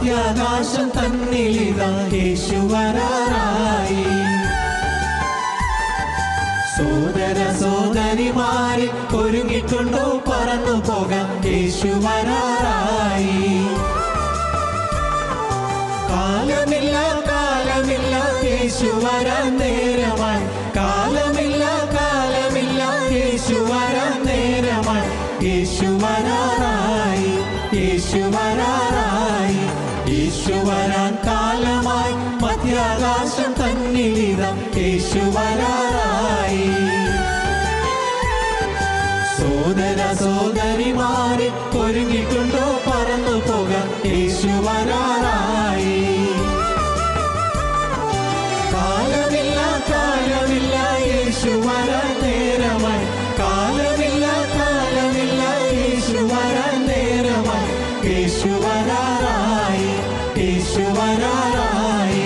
മധ്യാകാശം തന്നിലിതാ യേശു വരാറായി സോദര സോദരിമാരെ ഒരുങ്ങിക്കൊണ്ടു പറന്നു പോകാം യേശു വരാറായി കാലമില്ല കാലമില്ല യേശു വരാൻ നേരമായി കാലമില്ല കാലമില്ല യേശു വരാൻ നേരമായി യേശു വരാറായി യേശു വരാറായി യേശു വരാൻ കാലമായി മധ്യാകാശം തന്നിലിതം യേശു വരാറായി സോദര സോദരിമാരെ ഒരുങ്ങിക്കൊണ്ടോ പറന്നു പോകാം യേശു വരാറായി കാലമില്ല കാലമില്ല യേശു വരാൻ നേരമായി കാലമില്ല കാലമില്ല യേശു വരാൻ നേരമായി യേശു വരാറായി യേശു വരാറായി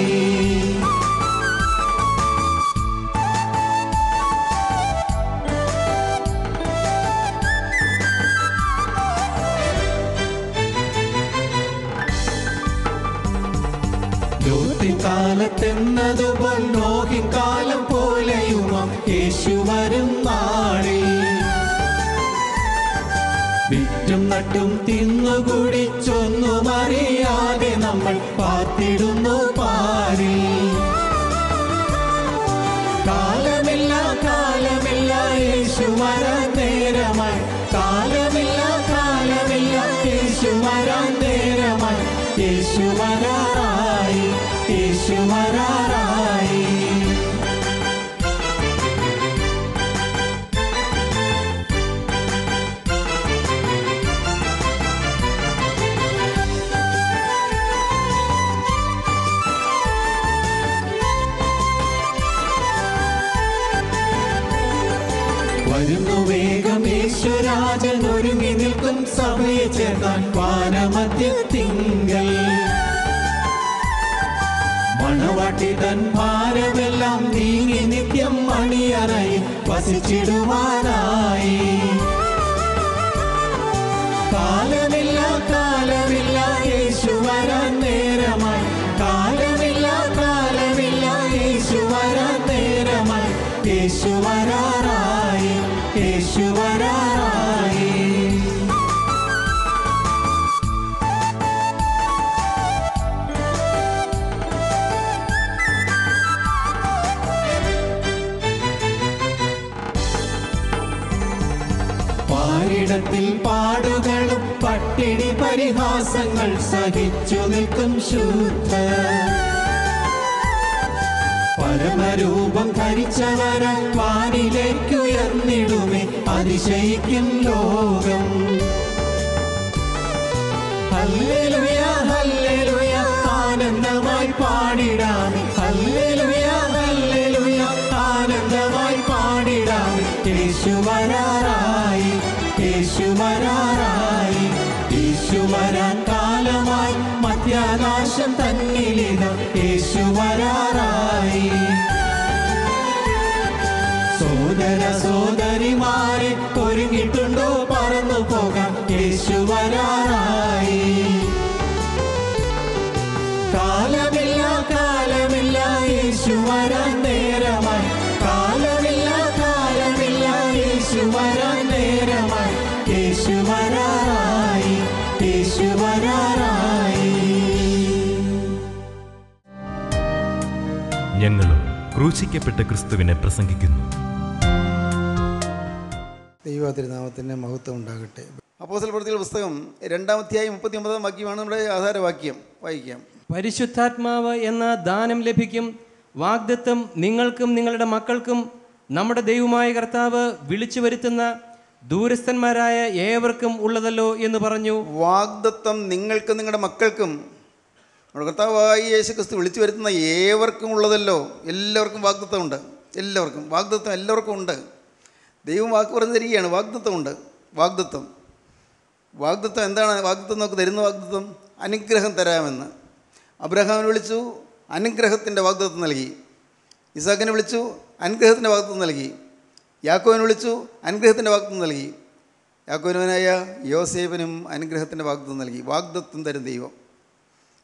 കാലത്തെന്നതുപോൽ നോഹിൻ കാലം പോലെയുമാം യേശു വരും നാളിൽ വിറ്റും നട്ടും തിന്നുകൂടി ചൊന്നും അറിയാതെ നമ്മൾ പാർത്തിടുന്നു പാരിൽ കാലമില്ല കാലമില്ല യേശു വരാൻ നേരമായി കാലമില്ല കാലമില്ല യേശു വരാൻ നേരമായി യേശു വരാറായി യേശു വരാറായി വരുന്നു വേഗം യേശുരാജൻ ഒരുങ്ങി നിൽക്കും സഭയെ ചേർക്കാൻ വാനമധ്യത്തിങ്കൽ മണവാട്ടി തൻ ഭാരമെല്ലാം നീങ്ങി നിത്യം മണിയറയിൽ വസിച്ചിടുവാനായി കാലമില്ല കാലമില്ല യേശു വരാൻ നേരമായി കാലമില്ല കാലമില്ല യേശു വരാൻ നേരമായി യേശു വരാറായി യേശു വരാറായി പാരിടത്തിൽ പാടുകളും പട്ടിണി പരിഹാസങ്ങൾ സഹിച്ചു നിൽക്കും ശുദ്ധ പരമരൂപം ധരിച്ചവരാൽ വാനിലേക്കുയർന്നിടുമേ അതിശയിക്കും ലോകം ഹല്ലേലൂയ ഹല്ലേലൂയ ആനന്ദമായി പാടിടാമേ ഹല്ലേലൂയ ഹല്ലേലൂയ ആനന്ദമായി പാടിടാമേ യേശു വരാറായി യേശു വരാറായി യേശു വരാൻ കാലമായി മധ്യാകാശം തന്നിലിത യേശു വരാറായി സോദര സോദരിമാരെ ഒരുങ്ങിട്ടുണ്ടോ പറന്നു പോകാം യേശു വരാറായി കാലമില്ല കാലമില്ല യേശു വരാൻ നേരമായി കാലമില്ല കാലമില്ല യേശു വരാൻ നേരമായി യേശു വരാറായി യേശു വരാറായി ഞങ്ങളും ക്രൂശിക്കപ്പെട്ട ക്രിസ്തുവിനെ പ്രസംഗിക്കുന്നു ദൈവ തിരുനാമത്തിന് മഹത്വം ഉണ്ടാകട്ടെ അപ്പോസൽ പ്രവൃത്തികളുടെ പുസ്തകം രണ്ടാമധ്യായം മുപ്പത്തി ഒമ്പതാം വാക്യമാണ് നമ്മുടെ ആധാരവാക്യം വായിക്കാം പരിശുദ്ധാത്മാവ് എന്ന ദാനം ലഭിക്കും വാഗ്ദത്വം നിങ്ങൾക്കും നിങ്ങളുടെ മക്കൾക്കും നമ്മുടെ ദൈവമായ കർത്താവ് വിളിച്ചു വരുത്തുന്ന ദൂരസ്ഥന്മാരായ ഏവർക്കും ഉള്ളതല്ലോ എന്ന് പറഞ്ഞു വാഗ്ദത്വം നിങ്ങൾക്കും നിങ്ങളുടെ മക്കൾക്കും നമ്മുടെ കർത്താവായി യേശു ക്രിസ്തു വിളിച്ചു വരുത്തുന്ന ഏവർക്കും ഉള്ളതല്ലോ എല്ലാവർക്കും വാഗ്ദത്വം ഉണ്ട് എല്ലാവർക്കും വാഗ്ദത്വം എല്ലാവർക്കും ഉണ്ട് ദൈവം വാക്ക് പറഞ്ഞു തരികയാണ് വാഗ്ദത്വമുണ്ട് വാഗ്ദത്വം വാഗ്ദത്വം എന്താണ് വാഗ്ദത്വം നമുക്ക് തരുന്ന വാഗ്ദത്വം അനുഗ്രഹം തരാമെന്ന് അബ്രഹാമിനെ വിളിച്ചു അനുഗ്രഹത്തിൻ്റെ വാഗ്ദത്വം നൽകി ഇസാക്കിനെ വിളിച്ചു അനുഗ്രഹത്തിൻ്റെ വാഗ്ദത്വം നൽകി യാക്കോവിനെ വിളിച്ചു അനുഗ്രഹത്തിൻ്റെ വാഗ്ദത്വം നൽകി യാക്കോവിനായ യോസേഫിനും അനുഗ്രഹത്തിൻ്റെ വാഗ്ദത്വം നൽകി വാഗ്ദത്വം തരും ദൈവം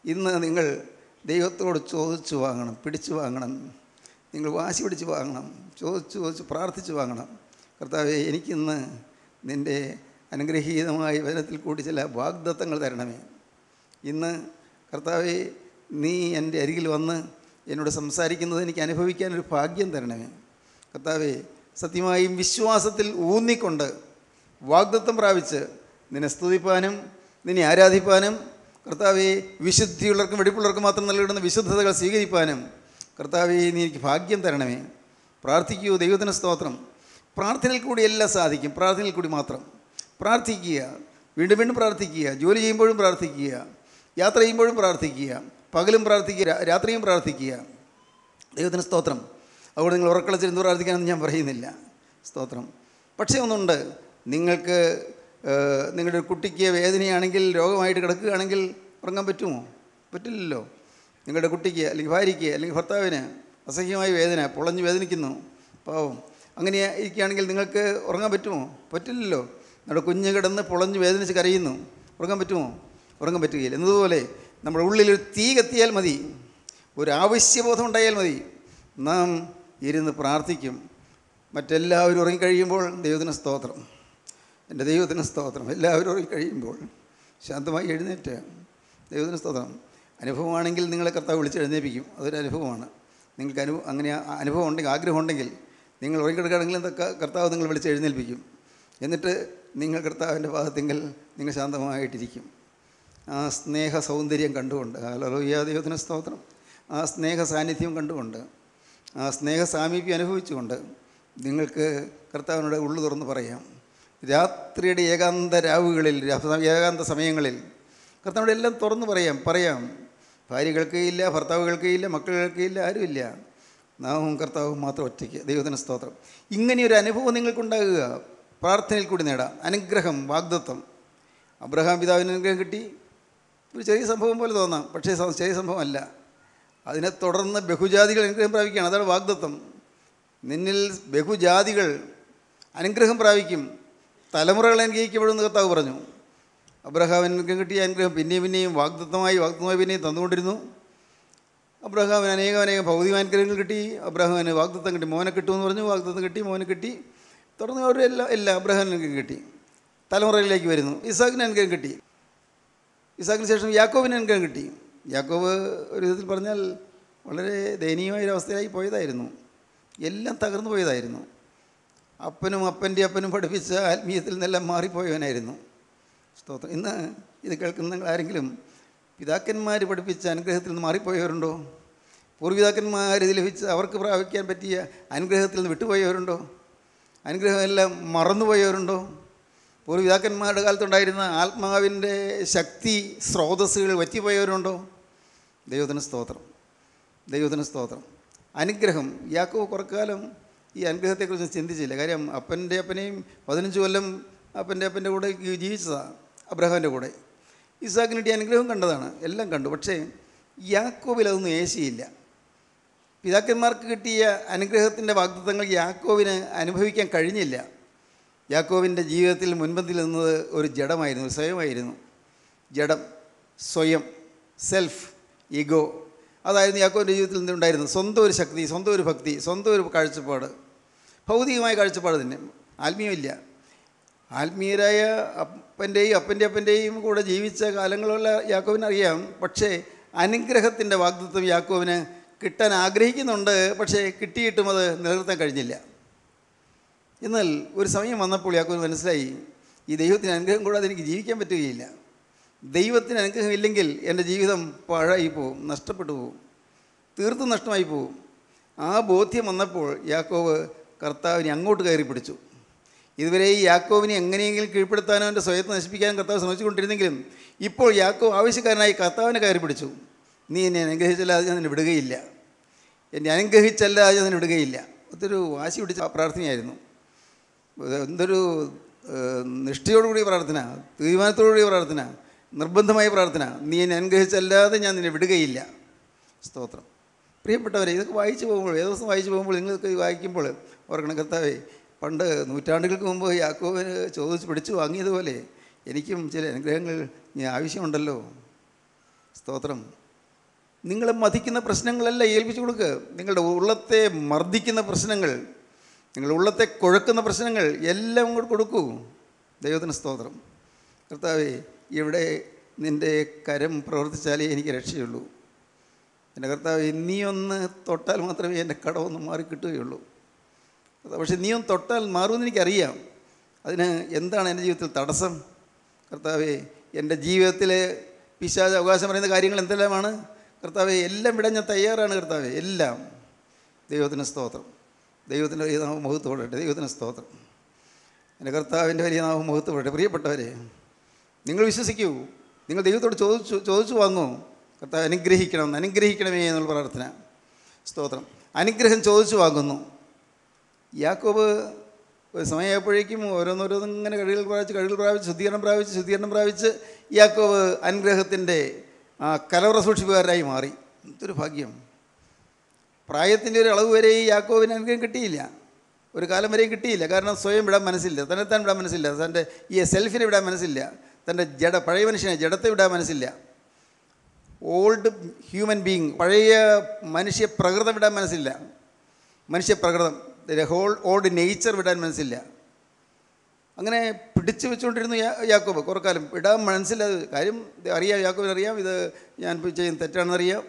ഇന്ന് നിങ്ങൾ ദൈവത്തോട് ചോദിച്ചു വാങ്ങണം പിടിച്ചു വാങ്ങണം നിങ്ങൾ വാശി പിടിച്ച് വാങ്ങണം ചോദിച്ചു ചോദിച്ച് പ്രാർത്ഥിച്ച് വാങ്ങണം കർത്താവെ എനിക്കിന്ന് നിൻ്റെ അനുഗ്രഹീതമായ വചനത്തിൽ കൂടി ചില വാഗ്ദത്തങ്ങൾ തരണമേ ഇന്ന് കർത്താവെ നീ എൻ്റെ അരികിൽ വന്ന് എന്നോട് സംസാരിക്കുന്നത് എനിക്ക് അനുഭവിക്കാനൊരു ഭാഗ്യം തരണമേ കർത്താവെ സത്യമായും വിശ്വാസത്തിൽ ഊന്നിക്കൊണ്ട് വാഗ്ദത്തം പ്രാപിച്ച് നിന്നെ സ്തുതിപ്പാനും നിന്നെ ആരാധിപ്പാനും കർത്താവെ വിശുദ്ധിയുള്ളവർക്കും വെടിപ്പുള്ളവർക്കും മാത്രം നൽകിടുന്ന വിശുദ്ധതകൾ സ്വീകരിപ്പാനും കർത്താവെ നീ എനിക്ക് ഭാഗ്യം തരണമേ പ്രാർത്ഥിക്കൂ ദൈവത്തിന് സ്തോത്രം പ്രാർത്ഥനയിൽ കൂടി എല്ലാം സാധിക്കും പ്രാർത്ഥനയിൽ കൂടി മാത്രം പ്രാർത്ഥിക്കുക വീണ്ടും വീണ്ടും പ്രാർത്ഥിക്കുക ജോലി ചെയ്യുമ്പോഴും പ്രാർത്ഥിക്കുക യാത്ര ചെയ്യുമ്പോഴും പ്രാർത്ഥിക്കുക പകലും പ്രാർത്ഥിക്കുക രാ- രാത്രിയും പ്രാർത്ഥിക്കുക ദൈവത്തിന് സ്തോത്രം അതുകൊണ്ട് നിങ്ങൾ ഉറക്കളച്ചിരുന്ന് പ്രാർത്ഥിക്കാനൊന്നും ഞാൻ പറയുന്നില്ല സ്തോത്രം പക്ഷേ ഒന്നുണ്ട് നിങ്ങൾക്ക് ഏഹ്, നിങ്ങളുടെ ഒരു കുട്ടിക്ക് വേദനയാണെങ്കിൽ രോഗമായിട്ട് കിടക്കുകയാണെങ്കിൽ ഉറങ്ങാൻ പറ്റുമോ പറ്റില്ലല്ലോ നിങ്ങളുടെ കുട്ടിക്ക് അല്ലെങ്കിൽ ഭാര്യയ്ക്ക് അല്ലെങ്കിൽ ഭർത്താവിന് അസഹ്യമായ വേദന പൊളഞ്ഞ് വേദനിക്കുന്നു പാവം അങ്ങനെ ഇരിക്കുകയാണെങ്കിൽ നിങ്ങൾക്ക് ഉറങ്ങാൻ പറ്റുമോ പറ്റില്ലല്ലോ നമ്മുടെ കുഞ്ഞ് കിടന്ന് പൊളഞ്ഞ് വേദനിച്ച് കരയുന്നു ഉറങ്ങാൻ പറ്റുമോ ഉറങ്ങാൻ പറ്റുകയില്ല എന്നതുപോലെ നമ്മുടെ ഉള്ളിലൊരു തീ കത്തിയാൽ മതി ഒരു ആവശ്യബോധം ഉണ്ടായാൽ മതി നാം ഇരുന്ന് പ്രാർത്ഥിക്കും മറ്റെല്ലാവരും ഉറങ്ങിക്കഴിയുമ്പോൾ ദൈവത്തിന് സ്തോത്രം എൻ്റെ ദൈവത്തിന് സ്തോത്രം എല്ലാവരും ഉറങ്ങിക്കഴിയുമ്പോൾ ശാന്തമായി എഴുന്നേറ്റ് ദൈവത്തിന് സ്തോത്രം അനുഭവമാണെങ്കിൽ നിങ്ങളെ കർത്താവ് വിളിച്ച് എഴുന്നേൽപ്പിക്കും അതൊരു അനുഭവമാണ് നിങ്ങൾക്ക് അനുഭവം അങ്ങനെ ആ അനുഭവം ഉണ്ടെങ്കിൽ ആഗ്രഹം ഉണ്ടെങ്കിൽ നിങ്ങൾ ഉറങ്ങിക്കിടക്കുകയാണെങ്കിൽ എന്തൊക്കെ കർത്താവ് നിങ്ങൾ വിളിച്ച് എഴുന്നേൽപ്പിക്കും എന്നിട്ട് നിങ്ങൾ കർത്താവിൻ്റെ ഭാഗത്തെങ്കിൽ നിങ്ങൾ ശാന്തമായിട്ടിരിക്കും ആ സ്നേഹ സൗന്ദര്യം കണ്ടുകൊണ്ട് ഹലോയ ദൈവത്തിന് സ്തോത്രം ആ സ്നേഹ സാന്നിധ്യം കണ്ടുകൊണ്ട് ആ സ്നേഹ സാമീപ്യം അനുഭവിച്ചുകൊണ്ട് നിങ്ങൾക്ക് കർത്താവിനോട് ഉള്ളു തുറന്ന് പറയാം രാത്രിയുടെ ഏകാന്ത രാവുകളിൽ രാ- ഏകാന്ത സമയങ്ങളിൽ കർത്താവിനോട് എല്ലാം തുറന്ന് പറയാം പറയാം ഭാര്യ കേൾക്കുകയില്ല ഭർത്താവ് കേൾക്കുകയില്ല മക്കൾ കേൾക്കുകയില്ല ആരുമില്ല നാവും കർത്താവും മാത്രം ഒറ്റയ്ക്ക് ദൈവത്തിന് സ്തോത്രം ഇങ്ങനെയൊരു അനുഭവം നിങ്ങൾക്കുണ്ടാകുക പ്രാർത്ഥനയിൽ കൂടി നേടാം അനുഗ്രഹം വാഗ്ദത്വം അബ്രഹാം പിതാവിന് അനുഗ്രഹം കിട്ടി ഒരു ചെറിയ സംഭവം പോലെ തോന്നാം പക്ഷേ സ- ചെറിയ സംഭവമല്ല അതിനെ തുടർന്ന് ബഹുജാതികൾ അനുഗ്രഹം പ്രാപിക്കുകയാണ് അതാണ് വാഗ്ദത്വം നിന്നിൽ ബഹുജാതികൾ അനുഗ്രഹം പ്രാപിക്കും തലമുറകൾ അനുഗ്രഹിക്കപ്പെടുമെന്ന് കർത്താവ് പറഞ്ഞു അബ്രഹാമിന് അനുഗ്രഹം കിട്ടിയ അനുഗ്രഹം പിന്നെയും പിന്നെയും വാഗ്ദത്തമായി വാഗ്ദത്തമായി പിന്നെയും തന്നുകൊണ്ടിരുന്നു അബ്രഹാമിന് അനേകം അനേകം ഭൗതികമായ അനുഗ്രഹങ്ങൾ കിട്ടി അബ്രഹാമിന് വാഗ്ദത്തം കിട്ടി മോനെ കിട്ടുമെന്ന് പറഞ്ഞു വാഗ്ദത്തം കിട്ടി മോനെ കിട്ടി തുടർന്ന് അവരെല്ലാം എല്ലാം അബ്രഹാമിന് അനുഗ്രഹം കിട്ടി തലമുറകളിലേക്ക് വരുന്നു ഇസാഖിന് അനുഗ്രഹം കിട്ടി ഇസാഖിന് ശേഷം യാക്കോബിന് അനുഗ്രഹം കിട്ടി യാക്കോബ് ഒരു വിധത്തിൽ പറഞ്ഞാൽ വളരെ ദയനീയമായ ഒരു അവസ്ഥയിലായി പോയതായിരുന്നു എല്ലാം തകർന്നു പോയതായിരുന്നു അപ്പനും അപ്പൻ്റെ അപ്പനും പഠിപ്പിച്ച ആത്മീയത്തിൽ നിന്നെല്ലാം മാറിപ്പോയവനായിരുന്നു സ്തോത്രം ഇന്ന് ഇത് കേൾക്കുന്ന നിങ്ങൾ ആരെങ്കിലും പിതാക്കന്മാർ പഠിപ്പിച്ച അനുഗ്രഹത്തിൽ നിന്ന് മാറിപ്പോയവരുണ്ടോ പൂർവ്വപിതാക്കന്മാർ ഇത് ലഭിച്ച് അവർക്ക് പ്രാപിക്കാൻ പറ്റിയ അനുഗ്രഹത്തിൽ നിന്ന് വിട്ടുപോയവരുണ്ടോ അനുഗ്രഹമെല്ലാം മറന്നുപോയവരുണ്ടോ പൂർവ്വപിതാക്കന്മാരുടെ കാലത്തുണ്ടായിരുന്ന ആത്മാവിൻ്റെ ശക്തി സ്രോതസ്സുകൾ വറ്റിപ്പോയവരുണ്ടോ ദൈവത്തിന് സ്തോത്രം ദൈവത്തിന് സ്തോത്രം അനുഗ്രഹം യാക്കോ കുറക്കാലം ഈ അനുഗ്രഹത്തെക്കുറിച്ച് ചിന്തിച്ചില്ല കാര്യം അപ്പൻ്റെ അപ്പനെയും പതിനഞ്ച് കൊല്ലം അപ്പൻ്റെ അപ്പൻ്റെ കൂടെ ജീവിച്ചതാണ് അബ്രഹാമിൻ്റെ കൂടെ ഇസാക്കിന് കിട്ടിയ അനുഗ്രഹം കണ്ടതാണ് എല്ലാം കണ്ടു പക്ഷേ യാക്കോബിൽ അതൊന്നും ഏശിയില്ല പിതാക്കന്മാർക്ക് കിട്ടിയ അനുഗ്രഹത്തിൻ്റെ വാഗ്ദത്തങ്ങൾ യാക്കോവിന് അനുഭവിക്കാൻ കഴിഞ്ഞില്ല യാക്കോവിൻ്റെ ജീവിതത്തിൽ മുൻപന്തിൽ നിന്നത് ഒരു ജഡമായിരുന്നു ഒരു സ്വയമായിരുന്നു ജഡം സ്വയം സെൽഫ് ഈഗോ അതായിരുന്നു യാക്കോവിൻ്റെ ജീവിതത്തിൽ നിന്നുണ്ടായിരുന്നു സ്വന്തം ഒരു ശക്തി സ്വന്തം ഒരു ഭക്തി സ്വന്തം ഒരു കാഴ്ചപ്പാട് ഭൗതികമായ കാഴ്ചപ്പാട് തന്നെ ആത്മീയമില്ല ആത്മീയരായ അപ്പൻ്റെയും അപ്പൻ്റെ അപ്പൻ്റെയും കൂടെ ജീവിച്ച കാലങ്ങളുള്ള യാക്കോവിന് അറിയാം പക്ഷേ അനുഗ്രഹത്തിൻ്റെ വാഗ്ദത്വം യാക്കോവിന് കിട്ടാൻ ആഗ്രഹിക്കുന്നുണ്ട് പക്ഷേ കിട്ടിയിട്ടും അത് നിലനിർത്താൻ കഴിഞ്ഞില്ല എന്നാൽ ഒരു സമയം വന്നപ്പോൾ യാക്കോവിന് മനസ്സിലായി ഈ ദൈവത്തിന് അനുഗ്രഹം കൂടാതെ എനിക്ക് ജീവിക്കാൻ പറ്റുകയില്ല ദൈവത്തിന് അനുഗ്രഹം ഇല്ലെങ്കിൽ എൻ്റെ ജീവിതം പാഴായി പോവും നഷ്ടപ്പെട്ടു പോവും തീർത്തും നഷ്ടമായി പോവും ആ ബോധ്യം വന്നപ്പോൾ യാക്കോവ് കർത്താവിനെ അങ്ങോട്ട് കയറി പിടിച്ചു ഇതുവരെ ഈ യാക്കോവിനെ എങ്ങനെയെങ്കിലും കീഴ്പ്പെടുത്താനോ എൻ്റെ സ്വയത്തെ നശിപ്പിക്കാനും കർത്താവ് ശ്രമിച്ചുകൊണ്ടിരുന്നെങ്കിലും ഇപ്പോൾ യാക്കോവ് ആവശ്യക്കാരനായി കർത്താവിനെ കയറി പിടിച്ചു നീ എന്നെ അനുഗ്രഹിച്ചല്ലാതെ ഞാൻ നിന്നെ വിടുകയില്ല എന്നെ അനുഗ്രഹിച്ചല്ലാതെ ഞാൻ നിന്നെ വിടുകയില്ല അതൊരു വാശി പിടിച്ച പ്രാർത്ഥനയായിരുന്നു എന്തൊരു ഏഹ്, നിഷ്ഠയോടുകൂടിയ പ്രാർത്ഥന തീരുമാനത്തോടുകൂടിയ പ്രാർത്ഥന നിർബന്ധമായ പ്രാർത്ഥന നീ എന്നെ അനുഗ്രഹിച്ചല്ലാതെ ഞാൻ നിന്നെ വിടുകയില്ല സ്തോത്രം പ്രിയപ്പെട്ടവരെ ഇതൊക്കെ വായിച്ചു പോകുമ്പോൾ ഏത് ദിവസം വായിച്ചു പോകുമ്പോൾ നിങ്ങൾക്ക് ഇത് വായിക്കുമ്പോൾ ഓർക്കണം കർത്താവേ പണ്ട് നൂറ്റാണ്ടുകൾക്ക് മുമ്പ് യാക്കോവിന് ചോദിച്ച് പിടിച്ചു വാങ്ങിയതുപോലെ എനിക്കും ചില അനുഗ്രഹങ്ങൾ ഇനി ആവശ്യമുണ്ടല്ലോ സ്തോത്രം നിങ്ങളെ മതിക്കുന്ന പ്രശ്നങ്ങളല്ല ഏൽപ്പിച്ചു കൊടുക്കുക നിങ്ങളുടെ ഉള്ളത്തെ മർദ്ദിക്കുന്ന പ്രശ്നങ്ങൾ നിങ്ങളുടെ ഉള്ളത്തെ കുഴക്കുന്ന പ്രശ്നങ്ങൾ എല്ലാം അങ്ങോട്ട് കൊടുക്കൂ ദൈവത്തിന് സ്തോത്രം കർത്താവേ ഇവിടെ നിൻ്റെ കരം പ്രവർത്തിച്ചാലേ എനിക്ക് രക്ഷയുള്ളൂ എൻ്റെ കർത്താവ് നീ ഒന്ന് തൊട്ടാൽ മാത്രമേ എൻ്റെ കടമൊന്ന് മാറി കിട്ടുകയുള്ളൂ പക്ഷേ നീ ഒന്ന് തൊട്ടാൽ മാറുമെന്ന് എനിക്കറിയാം അതിന് എന്താണ് എൻ്റെ ജീവിതത്തിൽ തടസ്സം കർത്താവേ എൻ്റെ ജീവിതത്തിൽ പിശാച് അവകാശം പറയുന്ന കാര്യങ്ങൾ എന്തെല്ലാമാണ് കർത്താവെ എല്ലാം വിടാൻ ഞാൻ തയ്യാറാണ് കർത്താവെ എല്ലാം ദൈവത്തിന് സ്തോത്രം ദൈവത്തിൻ്റെ വലിയ നാമം മുഖത്തോടട്ടെ ദൈവത്തിന് സ്തോത്രം എൻ്റെ കർത്താവിൻ്റെ വലിയ നാമം മുഖത്തോടട്ടെ പ്രിയപ്പെട്ടവരെ നിങ്ങൾ വിശ്വസിക്കൂ നിങ്ങൾ ദൈവത്തോട് ചോദിച്ചു ചോദിച്ചു വാങ്ങൂ കർത്താവ് അനുഗ്രഹിക്കണം അനുഗ്രഹിക്കണമേ എന്നുള്ള പ്രാർത്ഥന സ്തോത്രം അനുഗ്രഹം ചോദിച്ചു വാങ്ങുന്നു യാക്കോബ് ഒരു സമയമായപ്പോഴേക്കും ഓരോന്നോരോന്നും ഇങ്ങനെ കഴികൾ പ്രാപിച്ച് കഴികൾ പ്രാപിച്ച് ശുദ്ധീകരണം പ്രാപിച്ച് ശുദ്ധീകരണം പ്രാപിച്ച് യാക്കോബ് അനുഗ്രഹത്തിൻ്റെ ആ കലവറ സൂക്ഷിപ്പുകാരായി മാറി എന്തൊരു ഭാഗ്യം പ്രായത്തിൻ്റെ ഒരു അളവ് വരെ ഈ യാക്കോബിന് അനുഗ്രഹം കിട്ടിയില്ല ഒരു കാലം വരെയും കിട്ടിയില്ല കാരണം സ്വയം വിടാൻ മനസ്സില്ല തന്നെത്താൻ വിടാൻ മനസ്സില്ല തൻ്റെ ഈ സെൽഫിനെ വിടാൻ മനസ്സില്ല തൻ്റെ ജഡ പഴയ മനുഷ്യനെ ജഡത്തെ വിടാൻ മനസ്സില്ല ഓൾഡ് ഹ്യൂമൻ ബീങ് പഴയ മനുഷ്യ പ്രകൃതം വിടാൻ മനസ്സില്ല മനുഷ്യ പ്രകൃതം ഹോൾ ഓൾഡ് നേച്ചർ വിടാൻ മനസ്സില്ല അങ്ങനെ പിടിച്ചു വെച്ചുകൊണ്ടിരുന്നു യാ- യാക്കോബ് കുറേ കാലം വിടാൻ മനസ്സിലായത് കാര്യം ഇത് അറിയാം യാക്കോബിന് അറിയാം ഇത് ഞാൻ ഇപ്പോൾ ചെയ്യുന്ന തെറ്റാണെന്നറിയാം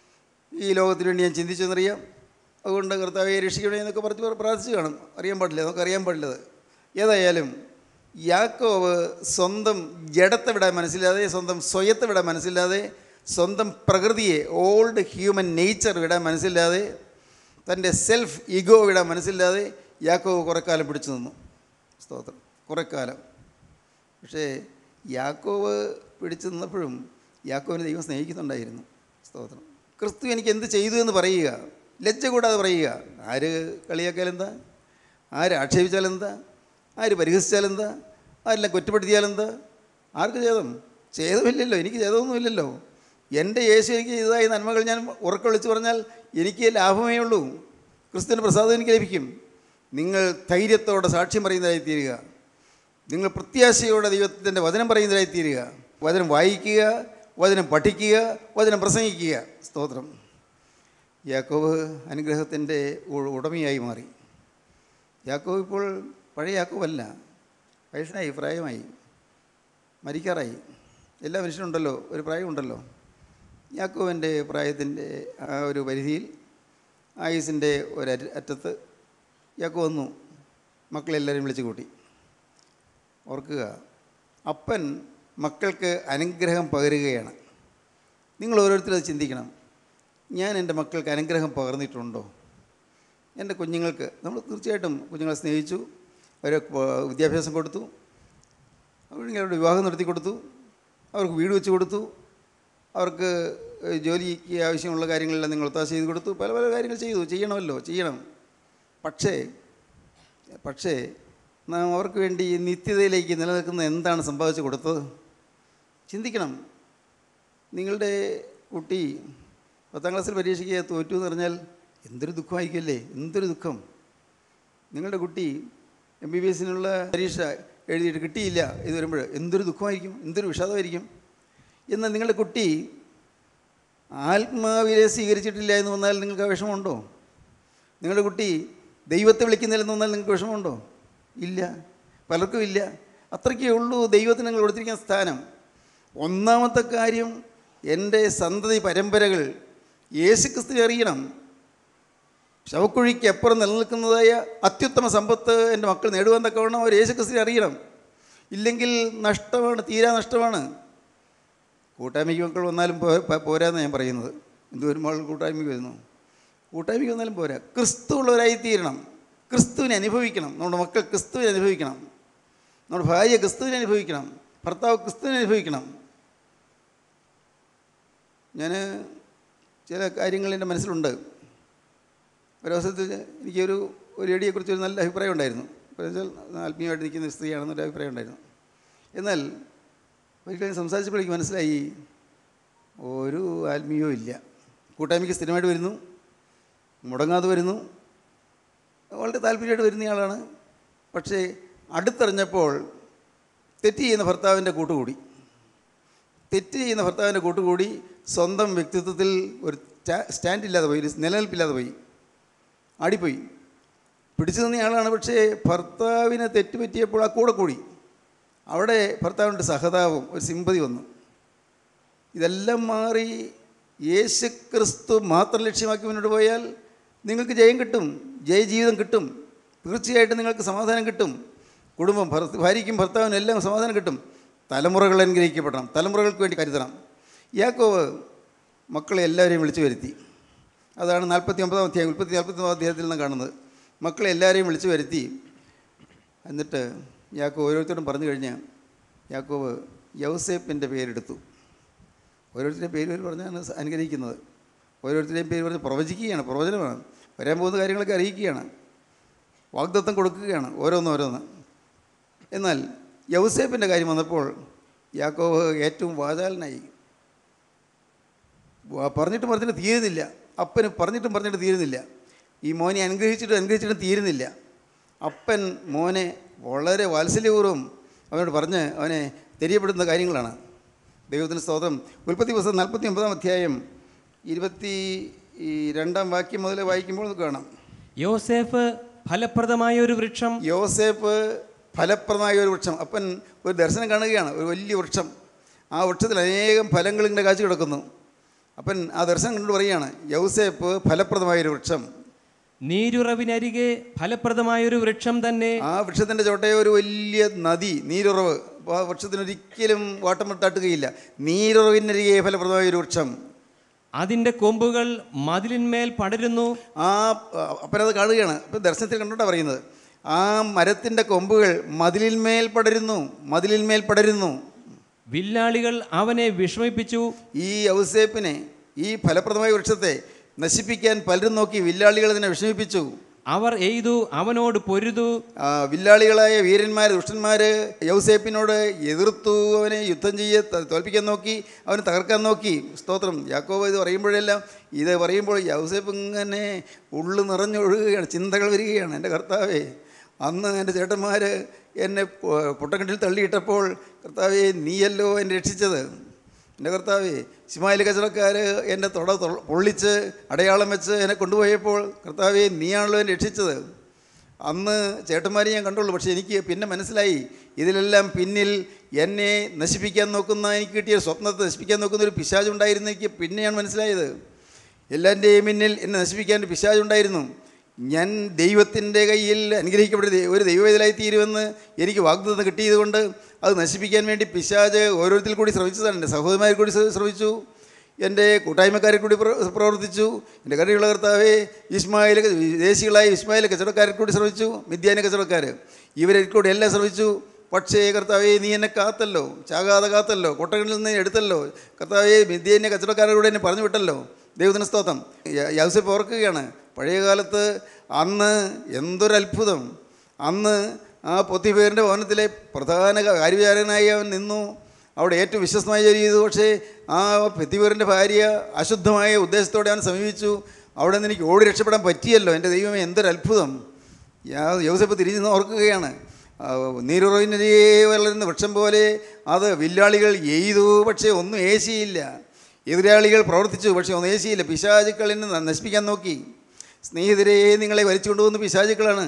ഈ ലോകത്തിന് വേണ്ടി ഞാൻ ചിന്തിച്ചെന്നറിയാം അതുകൊണ്ട് കർത്താവെ രക്ഷിക്കണേ എന്നൊക്കെ പറഞ്ഞ് പ്രാർത്ഥിച്ചു കാണും അറിയാൻ പാടില്ല നമുക്ക് അറിയാൻ പാടില്ലത് ഏതായാലും യാക്കോവ് സ്വന്തം ജഡത്തെ വിടാൻ മനസ്സില്ലാതെ സ്വന്തം സ്വയത്തെ വിടാൻ മനസ്സില്ലാതെ സ്വന്തം പ്രകൃതിയെ ഓൾഡ് ഹ്യൂമൻ നേച്ചർ വിടാൻ മനസ്സില്ലാതെ തൻ്റെ സെൽഫ് ഈഗോ വിടാൻ മനസ്സില്ലാതെ യാക്കോവ് കുറേ കാലം പിടിച്ചു നിന്നു സ്തോത്രം കുറേ കാലം പക്ഷേ യാക്കോവ് പിടിച്ചു നിന്നപ്പോഴും യാക്കോവിനെ ദൈവം സ്നേഹിക്കുന്നുണ്ടായിരുന്നു സ്തോത്രം ക്രിസ്തു എനിക്ക് എന്ത് ചെയ്തു എന്ന് പറയുക ലജ്ജ കൂടാതെ പറയുക ആര് കളിയാക്കിയാലെന്താ ആര് ആക്ഷേപിച്ചാലെന്താ ആര് പരിഹസിച്ചാലെന്താ ആരെല്ലാം കുറ്റപ്പെടുത്തിയാലെന്താ ആർക്ക് ഛേദം ഛേദമില്ലല്ലോ എനിക്ക് ഛേദമൊന്നുമില്ലല്ലോ എൻ്റെ യേശു എനിക്ക് ചെയ്തതായ നന്മകൾ ഞാൻ ഉറക്കെ വിളിച്ചു പറഞ്ഞാൽ എനിക്ക് ലാഭമേ ഉള്ളൂ ക്രിസ്തുവിൻ്റെ പ്രസാദം എനിക്ക് ലഭിക്കും നിങ്ങൾ ധൈര്യത്തോടെ സാക്ഷ്യം പറയുന്നതായി തീരുക നിങ്ങൾ പ്രത്യാശയോടെ ദൈവത്തിൻ്റെ വചനം പറയുന്നതായി തീരുക വചനം വായിക്കുക വചനം പഠിക്കുക വചനം പ്രസംഗിക്കുക സ്തോത്രം യാക്കോബ് അനുഗ്രഹത്തിൻ്റെ ഉ- ഉടമയായി മാറി യാക്കോബ് ഇപ്പോൾ പഴയ യാക്കോബല്ല വയസ്സനായി പ്രായമായി മരിക്കാറായി എല്ലാ മനുഷ്യനുണ്ടല്ലോ ഒരു പ്രായമുണ്ടല്ലോ യാക്കോവിൻ്റെ പ്രായത്തിൻ്റെ ആ ഒരു പരിധിയിൽ ആയുസിൻ്റെ ഒരു അറ്റ- അറ്റത്ത് യാക്കോ വന്നു മക്കളെല്ലാവരും വിളിച്ചു കൂട്ടി ഓർക്കുക അപ്പൻ മക്കൾക്ക് അനുഗ്രഹം പകരുകയാണ് നിങ്ങൾ ഓരോരുത്തരും അത് ചിന്തിക്കണം ഞാൻ എൻ്റെ മക്കൾക്ക് അനുഗ്രഹം പകർന്നിട്ടുണ്ടോ എൻ്റെ കുഞ്ഞുങ്ങൾക്ക് നമ്മൾ തീർച്ചയായിട്ടും കുഞ്ഞുങ്ങളെ സ്നേഹിച്ചു അവരെ പ- വിദ്യാഭ്യാസം കൊടുത്തു അവർക്ക് അവരുടെ വിവാഹം നടത്തി കൊടുത്തു അവർക്ക് വീട് വെച്ച് കൊടുത്തു അവർക്ക് ഏഹ്, ജോലിക്ക് ആവശ്യമുള്ള കാര്യങ്ങളെല്ലാം നിങ്ങൾ ഒത്താശ ചെയ്ത് കൊടുത്തു പല പല കാര്യങ്ങൾ ചെയ്തു ചെയ്യണമല്ലോ ചെയ്യണം പക്ഷേ പക്ഷേ നാം അവർക്ക് വേണ്ടി ഈ നിത്യതയിലേക്ക് നിലനിൽക്കുന്ന എന്താണ് സംഭവിച്ചു കൊടുത്തത് ചിന്തിക്കണം നിങ്ങളുടെ കുട്ടി പത്താം ക്ലാസ്സിൽ പരീക്ഷയ്ക്ക് തോറ്റു എന്ന് പറഞ്ഞാൽ എന്തൊരു ദുഃഖമായിരിക്കുമല്ലേ എന്തൊരു ദുഃഖം നിങ്ങളുടെ കുട്ടി എം ബി ബി എസിനുള്ള പരീക്ഷ എഴുതിയിട്ട് കിട്ടിയില്ല ഇത് വരുമ്പോൾ എന്തൊരു ദുഃഖമായിരിക്കും എന്തൊരു വിഷാദമായിരിക്കും എന്നാൽ നിങ്ങളുടെ കുട്ടി ആത്മാവിലെ സ്വീകരിച്ചിട്ടില്ല എന്ന് വന്നാൽ നിങ്ങൾക്ക് ആ വിഷമമുണ്ടോ നിങ്ങളുടെ കുട്ടി ദൈവത്തെ വിളിക്കുന്നില്ലെന്ന് വന്നാൽ നിങ്ങൾക്ക് വിഷമമുണ്ടോ ഇല്ല പലർക്കും ഇല്ല അത്രയ്ക്കേ ഉള്ളൂ ദൈവത്തിന് നിങ്ങൾ കൊടുത്തിരിക്കുന്ന സ്ഥാനം ഒന്നാമത്തെ കാര്യം എൻ്റെ സന്തതി പരമ്പരകൾ യേശുക്രിസ്തുവിനെ അറിയണം ശവക്കുഴിക്ക് അപ്പുറം നിലനിൽക്കുന്നതായ അത്യുത്തമ സമ്പത്ത് എൻ്റെ മക്കൾ നേടുവാൻ തക്കവണ്ണം അവർ യേശുക്രിസ്തുവിനെ അറിയണം ഇല്ലെങ്കിൽ നഷ്ടമാണ് തീരാ നഷ്ടമാണ് കൂട്ടായ്മയ്ക്ക് മക്കൾ വന്നാലും പോ പ- പോരാന്ന് ഞാൻ പറയുന്നത് എന്തോരം ആൾ കൂട്ടായ്മയ്ക്ക് വരുന്നു കൂട്ടായ്മയ്ക്ക് വന്നാലും പോരാ ക്രിസ്തു ഉള്ളവരായി തീരണം ക്രിസ്തുവിനെ അനുഭവിക്കണം നമ്മുടെ മക്കൾ ക്രിസ്തുവിനെ അനുഭവിക്കണം നമ്മുടെ ഭാര്യ ക്രിസ്തുവിനെ അനുഭവിക്കണം ഭർത്താവ് ക്രിസ്തുവിനെ അനുഭവിക്കണം ഞാൻ ചില കാര്യങ്ങൾ എൻ്റെ മനസ്സിലുണ്ട് ഒരവസരത്തിൽ എനിക്കൊരു ഒരു ലേഡിയെക്കുറിച്ച് ഒരു നല്ല അഭിപ്രായം ഉണ്ടായിരുന്നു അപ്പോൾ വെച്ചാൽ ആത്മീയമായിട്ട് നിൽക്കുന്ന ഒരു സ്ത്രീയാണെന്നൊരു അഭിപ്രായം ഉണ്ടായിരുന്നു എന്നാൽ ഒരിക്കലും സംസാരിച്ചപ്പോൾ എനിക്ക് മനസ്സിലായി ഒരു ആത്മീയവും ഇല്ല കൂട്ടായ്മയ്ക്ക് സ്ഥിരമായിട്ട് വരുന്നു മുടങ്ങാതെ വരുന്നു വളരെ താല്പര്യമായിട്ട് വരുന്നയാളാണ് പക്ഷേ അടുത്തറിഞ്ഞപ്പോൾ തെറ്റ് ചെയ്യുന്ന ഭർത്താവിൻ്റെ കൂട്ടുകൂടി തെറ്റ് ചെയ്യുന്ന ഭർത്താവിൻ്റെ കൂട്ടുകൂടി സ്വന്തം വ്യക്തിത്വത്തിൽ ഒരു സ്റ്റാ- സ്റ്റാൻഡില്ലാതെ പോയി ഒരു നിലനിൽപ്പില്ലാതെ പോയി ആടിപ്പോയി പിടിച്ചു നിന്നയാളാണ് പക്ഷേ ഭർത്താവിനെ തെറ്റുപറ്റിയപ്പോൾ ആ കൂടെ കൂടി അവിടെ ഭർത്താവിൻ്റെ സഹതാപം ഒരു സിമ്പതി വന്നു ഇതെല്ലാം മാറി യേശു ക്രിസ്തു മാത്രം ലക്ഷ്യമാക്കി മുന്നോട്ട് പോയാൽ നിങ്ങൾക്ക് ജയം കിട്ടും ജയജീവിതം കിട്ടും തീർച്ചയായിട്ടും നിങ്ങൾക്ക് സമാധാനം കിട്ടും കുടുംബം ഭർത്ത ഭാര്യയ്ക്കും ഭർത്താവിനും എല്ലാം സമാധാനം കിട്ടും തലമുറകൾ അനുഗ്രഹിക്കപ്പെടണം തലമുറകൾക്ക് വേണ്ടി കരുതണം യാക്കോവ് മക്കളെ എല്ലാവരെയും വിളിച്ചു വരുത്തി അതാണ് നാൽപ്പത്തി ഒമ്പതാം അധ്യായം മുപ്പത്തി നാൽപ്പത്തി ഒമ്പതാം അധ്യായത്തിൽ നിന്ന് കാണുന്നത് മക്കളെ എല്ലാവരെയും വിളിച്ചു വരുത്തി എന്നിട്ട് യാക്കോവ് ഓരോരുത്തരും പറഞ്ഞു കഴിഞ്ഞാൽ യാക്കോവ് യൗസേപ്പിൻ്റെ പേരെടുത്തു ഓരോരുത്തരുടെയും പേര് പേര് പറഞ്ഞാണ് അനുഗ്രഹിക്കുന്നത് ഓരോരുത്തരുടെയും പേര് പറഞ്ഞ് പ്രവചിക്കുകയാണ് പ്രവചനമാണ് വരാൻ പോകുന്ന കാര്യങ്ങളൊക്കെ അറിയിക്കുകയാണ് വാഗ്ദത്തം കൊടുക്കുകയാണ് ഓരോന്ന് ഓരോന്ന് എന്നാൽ യൗസേപ്പിൻ്റെ കാര്യം വന്നപ്പോൾ യാക്കോവ് ഏറ്റവും വാചാലനായി വാ- പറഞ്ഞിട്ടും പറഞ്ഞിട്ട് തീരുന്നില്ല അപ്പന് പറഞ്ഞിട്ടും പറഞ്ഞിട്ട് തീരുന്നില്ല ഈ മോനെ അനുഗ്രഹിച്ചിട്ടും അനുഗ്രഹിച്ചിട്ടും തീരുന്നില്ല അപ്പൻ മോനെ വളരെ വാത്സല്യപൂർവ്വം അവനോട് പറഞ്ഞ് അവനെ തെரியപ്പെടുന്ന കാര്യങ്ങളാണ് ദൈവത്തിന് സ്തോത്രം ഉൽപ്പത്തി പുസ്തകം നാൽപ്പത്തി ഒമ്പതാം അധ്യായം ഇരുപത്തി ഈ രണ്ടാം വാക്യം മുതൽ വായിക്കുമ്പോൾ നമുക്ക് കാണാം യോസേഫ് ഫലപ്രദമായ ഒരു വൃക്ഷം യോസേപ്പ് ഫലപ്രദമായ ഒരു വൃക്ഷം അപ്പൻ ഒരു ദർശനം കാണുകയാണ് ഒരു വലിയ വൃക്ഷം ആ വൃക്ഷത്തിൽ അനേകം ഫലങ്ങൾ ഇങ്ങനെ കാച്ചു കിടക്കുന്നു അപ്പൻ ആ ദർശനം കണ്ടു പറയുകയാണ് യൗസേപ്പ് ഫലപ്രദമായ ഒരു വൃക്ഷം നീരുറവിനരികെ ഫലപ്രദമായ ഒരു വൃക്ഷം തന്നെ ആ വൃക്ഷത്തിൻ്റെ ചോട്ടയെ ഒരു വലിയ നദി നീരുറവ് അപ്പോൾ ആ വൃക്ഷത്തിനൊരിക്കലും വാട്ടം തട്ടുകയില്ല നീരുറവിനരികെ ഫലപ്രദമായ ഒരു വൃക്ഷം അതിൻ്റെ കൊമ്പുകൾ മതിലിന്മേൽ പടരുന്നു ആ അപ്പനത് കാണുകയാണ് അപ്പം ദർശനത്തിൽ കണ്ടോണ്ടാണ് പറയുന്നത് ആ മരത്തിൻ്റെ കൊമ്പുകൾ മതിലിന്മേൽ പടരുന്നു മതിലിന്മേൽ പടരുന്നു വില്ലാളികൾ അവനെ വിഷമിപ്പിച്ചു ഈ ഔസേപ്പിനെ ഈ ഫലപ്രദമായ വൃക്ഷത്തെ നശിപ്പിക്കാൻ പലരും നോക്കി വില്ലാളികൾ ഇതിനെ വിഷമിപ്പിച്ചു അവർ എയ്തു അവനോട് പൊരുതു ആ, വില്ലാളികളായ വീരന്മാർ ദുഷ്ടന്മാർ യൗസേപ്പിനോട് എതിർത്തു അവനെ യുദ്ധം ചെയ്യ ത- തോൽപ്പിക്കാൻ നോക്കി അവനെ തകർക്കാൻ നോക്കി സ്തോത്രം യാക്കോബ് ഇത് പറയുമ്പോഴെല്ലാം ഇത് പറയുമ്പോൾ യൗസേപ്പ് ഇങ്ങനെ ഉള്ളു നിറഞ്ഞൊഴുകുകയാണ് ചിന്തകൾ വരികയാണ് എൻ്റെ കർത്താവേ അന്ന് എൻ്റെ ചേട്ടന്മാർ എന്നെ പൊ- പൊട്ടക്കിണ്ടിൽ തള്ളിയിട്ടപ്പോൾ കർത്താവേ നീയല്ലോ എന്നെ രക്ഷിച്ചത് എൻ്റെ കർത്താവേ ഇസ്മായിൽ കച്ചവടക്കാർ എൻ്റെ തൊട തൊ- പൊള്ളിച്ച് അടയാളം വെച്ച് എന്നെ കൊണ്ടുപോയപ്പോൾ കർത്താവേ നീയാണല്ലോ എന്നെ രക്ഷിച്ചത് അന്ന് ചേട്ടന്മാരെ ഞാൻ കണ്ടുള്ളൂ പക്ഷേ എനിക്ക് പിന്നെ മനസ്സിലായി ഇതിലെല്ലാം പിന്നിൽ എന്നെ നശിപ്പിക്കാൻ നോക്കുന്ന എനിക്ക് കിട്ടിയ സ്വപ്നത്തെ നശിപ്പിക്കാൻ നോക്കുന്ന ഒരു പിശാചുണ്ടായിരുന്നു എനിക്ക് പിന്നെയാണ് മനസ്സിലായത് എല്ലാൻ്റെയും പിന്നിൽ എന്നെ നശിപ്പിക്കാൻ ഒരു പിശാചുണ്ടായിരുന്നു ഞാൻ ദൈവത്തിൻ്റെ കയ്യിൽ അനുഗ്രഹിക്കപ്പെട്ട ദൈ- ഒരു ദൈവവേദലായി തീരുമെന്ന് എനിക്ക് വാഗ്ദത്തം കിട്ടിയതുകൊണ്ട് അത് നശിപ്പിക്കാൻ വേണ്ടി പിശാജ് ഓരോരുത്തരിൽ കൂടി ശ്രമിച്ചതാണ് എൻ്റെ സഹോദരന്മാരിൽ കൂടി ശ്ര- ശ്രമിച്ചു എൻ്റെ കൂട്ടായ്മക്കാരെ കൂടി പ്ര- പ്രവർത്തിച്ചു എൻ്റെ കറിയുള്ള കർത്താവെ ഇസ്മായിൽ വിദേശികളായ ഇസ്മായിൽ കച്ചവടക്കാരെ കൂടി ശ്രമിച്ചു മിഥ്യാന കച്ചവടക്കാർ ഇവരെ കൂടി എല്ലാം ശ്രമിച്ചു പക്ഷേ കർത്താവെ നീ എന്നെ കാത്തല്ലോ ചാകാതെ കാത്തല്ലോ കൊട്ടകളിൽ നിന്ന് എടുത്തല്ലോ കർത്താവെ മിഥ്യേനെ കച്ചവടക്കാരുടെ കൂടെ എന്നെ പറഞ്ഞു വിട്ടല്ലോ ദൈവത്തിന് സ്തോത്രം യ- യൗസേപ്പ് ഓർക്കുകയാണ് പഴയ കാലത്ത് അന്ന് എന്തൊരു അത്ഭുതം അന്ന് ആ പൊത്തിപ്പേരിൻ്റെ ഭവനത്തിലെ പ്രധാന കാര്യവിചാരകനായി അവൻ നിന്നു അവിടെ ഏറ്റവും വിശ്വസ്തമായി ജോലി ചെയ്തു പക്ഷേ ആ പെത്തിപേറിൻ്റെ ഭാര്യ അശുദ്ധമായ ഉദ്ദേശത്തോടെ അവൻ സമീപിച്ചു അവിടെ നിന്ന് എനിക്ക് ഓടി രക്ഷപ്പെടാൻ പറ്റിയല്ലോ എൻ്റെ ദൈവമേ എന്തൊരു അത്ഭുതം യാ- യൗസേപ്പ് തിരിഞ്ഞു നിന്ന് ഓർക്കുകയാണ് ആ, നീരുറവിനരികെ വളരുന്ന വൃക്ഷം പോലെ അത് വില്ലാളികൾ എയ്തു പക്ഷേ ഒന്നും ഏശിയില്ല എതിരാളികൾ പ്രവർത്തിച്ചു പക്ഷേ ഒന്നും ഏശിയില്ല പിശാചുക്കളിനെ ന- നശിപ്പിക്കാൻ നോക്കി സ്നേഹിതരെ നിങ്ങളെ വലിച്ചുകൊണ്ടുപോകുന്ന പിശാചുക്കളാണ്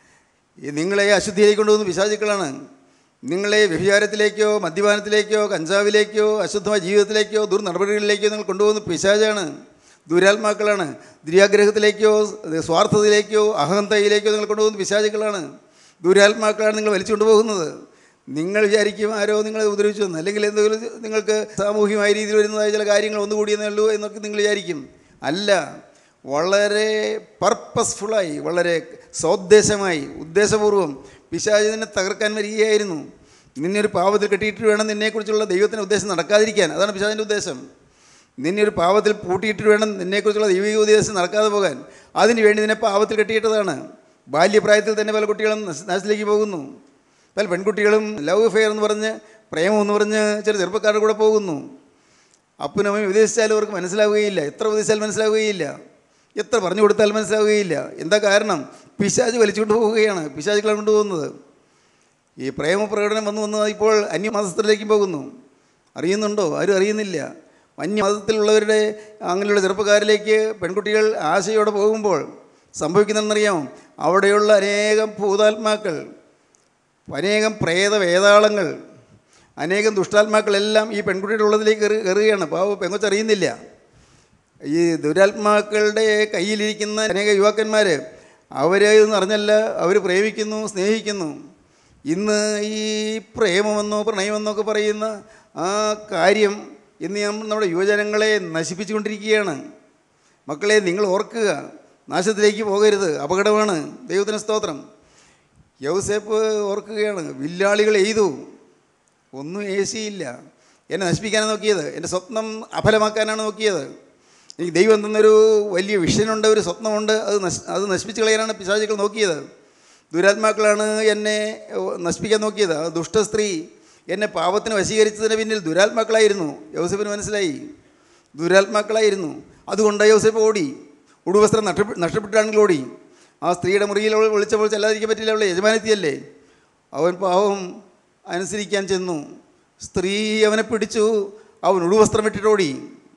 ഈ നിങ്ങളെ അശുദ്ധിയിലേക്ക് കൊണ്ടുപോകുന്ന പിശാചുക്കളാണ് നിങ്ങളെ വ്യഭിചാരത്തിലേക്കോ മദ്യപാനത്തിലേക്കോ കഞ്ചാവിലേക്കോ അശുദ്ധമായ ജീവിതത്തിലേക്കോ ദുർനടപടികളിലേക്കോ നിങ്ങൾ കൊണ്ടുപോകുന്ന പിശാചാണ് ദുരാത്മാക്കളാണ് ദുര്യാഗ്രഹത്തിലേക്കോ സ്വാർത്ഥതയിലേക്കോ അഹന്തയിലേക്കോ നിങ്ങൾ കൊണ്ടുപോകുന്ന പിശാചുക്കളാണ് ദുരാത്മാക്കളാണ് നിങ്ങൾ വലിച്ചു കൊണ്ടുപോകുന്നത് നിങ്ങൾ വിചാരിക്കും ആരോ നിങ്ങളെ ഉപദ്രവിച്ചു എന്ന് അല്ലെങ്കിൽ എന്തെങ്കിലും നിങ്ങൾക്ക് സാമൂഹികമായ രീതിയിൽ വരുന്നതായ ചില കാര്യങ്ങൾ ഒന്നുകൂടിയെന്നേ ഉള്ളൂ എന്നൊക്കെ നിങ്ങൾ വിചാരിക്കും അല്ല വളരെ പർപ്പസ്ഫുള്ളായി വളരെ സോദ്ദേശമായി ഉദ്ദേശപൂർവ്വം പിശാചി നിന്നെ തകർക്കാൻ വരികയായിരുന്നു നിന്നെ ഒരു പാവത്തിൽ കെട്ടിയിട്ട് വേണം നിന്നെക്കുറിച്ചുള്ള ദൈവത്തിൻ്റെ ഉദ്ദേശം നടക്കാതിരിക്കാൻ അതാണ് പിശാചിൻ്റെ ഉദ്ദേശം നിന്നെ ഒരു പാവത്തിൽ പൂട്ടിയിട്ട് വേണം നിന്നെക്കുറിച്ചുള്ള ദൈവിക ഉദ്ദേശം നടക്കാതെ പോകാൻ അതിന് വേണ്ടി നിന്നെ പാവത്തിൽ കെട്ടിയിട്ടതാണ് ബാല്യപ്രായത്തിൽ തന്നെ പല കുട്ടികളും നശ- നാശത്തിലേക്ക് പോകുന്നു പല പെൺകുട്ടികളും ലവ് ഫെയർ എന്ന് പറഞ്ഞ് പ്രേമം എന്ന് പറഞ്ഞ് ചില ചെറുപ്പക്കാരുടെ കൂടെ പോകുന്നു അപ്പനും അമ്മയും ഉപദേശിച്ചാലും അവർക്ക് മനസ്സിലാവുകയില്ല എത്ര ഉപദേശിച്ചാൽ മനസ്സിലാവുകയില്ല എത്ര പറഞ്ഞു കൊടുത്താൽ മനസ്സിലാവുകയില്ല എന്താ കാരണം പിശാജ് വലിച്ചുകൊണ്ട് പോവുകയാണ് പിശാചുക്കളെ കൊണ്ടുപോകുന്നത് ഈ പ്രേമപ്രകടനം വന്നു വന്ന് ഇപ്പോൾ അന്യമതസ്ഥരിലേക്ക് പോകുന്നു അറിയുന്നുണ്ടോ ആരും അറിയുന്നില്ല വന്യമതത്തിലുള്ളവരുടെ അങ്ങനെയുള്ള ചെറുപ്പക്കാരിലേക്ക് പെൺകുട്ടികൾ ആശയോടെ പോകുമ്പോൾ സംഭവിക്കുന്നതെന്നറിയാമോ അവിടെയുള്ള അനേകം ഭൂതാത്മാക്കൾ അനേകം പ്രേത വേതാളങ്ങൾ അനേകം ദുഷ്ടാത്മാക്കളെല്ലാം ഈ പെൺകുട്ടിയുടെ ഉള്ളതിലേക്ക് കയറി കയറുകയാണ് പാവ പെങ്കൊച്ചറിയുന്നില്ല ഈ ദുരാത്മാക്കളുടെ കയ്യിലിരിക്കുന്ന അനേക യുവാക്കന്മാർ അവരെ എന്ന് അറിഞ്ഞല്ല അവർ പ്രേമിക്കുന്നു സ്നേഹിക്കുന്നു ഇന്ന് ഈ പ്രേമമെന്നോ പ്രണയമെന്നോ ഒക്കെ പറയുന്ന ആ കാര്യം ഇന്ന് ഞാൻ നമ്മുടെ യുവജനങ്ങളെ നശിപ്പിച്ചുകൊണ്ടിരിക്കുകയാണ് മക്കളെ നിങ്ങൾ ഓർക്കുക നാശത്തിലേക്ക് പോകരുത് അപകടമാണ് ദൈവത്തിന് സ്തോത്രം യൗസേപ്പ് ഓർക്കുകയാണ് വില്ലാളികൾ എയ്തു ഒന്നും ഏശിയില്ല എന്നെ നശിപ്പിക്കാനാണ് നോക്കിയത് എൻ്റെ സ്വപ്നം അഫലമാക്കാനാണ് നോക്കിയത് എനിക്ക് ദൈവം തന്നൊരു വലിയ വിഷനുണ്ട് ഒരു സ്വപ്നമുണ്ട് അത് നശ് അത് നശിപ്പിച്ച് കളയാനാണ് പിശാചികൾ നോക്കിയത് ദുരാത്മാക്കളാണ് എന്നെ ഓ, നശിപ്പിക്കാൻ നോക്കിയത് ആ ദുഷ്ട സ്ത്രീ എന്നെ പാപത്തിന് വശീകരിച്ചതിന് പിന്നിൽ ദുരാത്മാക്കളായിരുന്നു യൗസഫിന് മനസ്സിലായി ദുരാത്മാക്കളായിരുന്നു അതുകൊണ്ട് യൗസഫ് ഓടി ഉടുവസ്ത്രം നഷ്ടപ്പെ നഷ്ടപ്പെട്ടാണെങ്കിൽ ഓടി ആ സ്ത്രീയുടെ മുറിയിൽ അവൾ വിളിച്ചപ്പോൾ ചെല്ലാതിരിക്കാൻ പറ്റില്ല അവളെ യജമാനത്തിയല്ലേ അവൻ പാവം അനുസരിക്കാൻ ചെന്നു സ്ത്രീ അവനെ പിടിച്ചു അവൻ ഉടുവസ്ത്രം ഇട്ടിട്ടോടി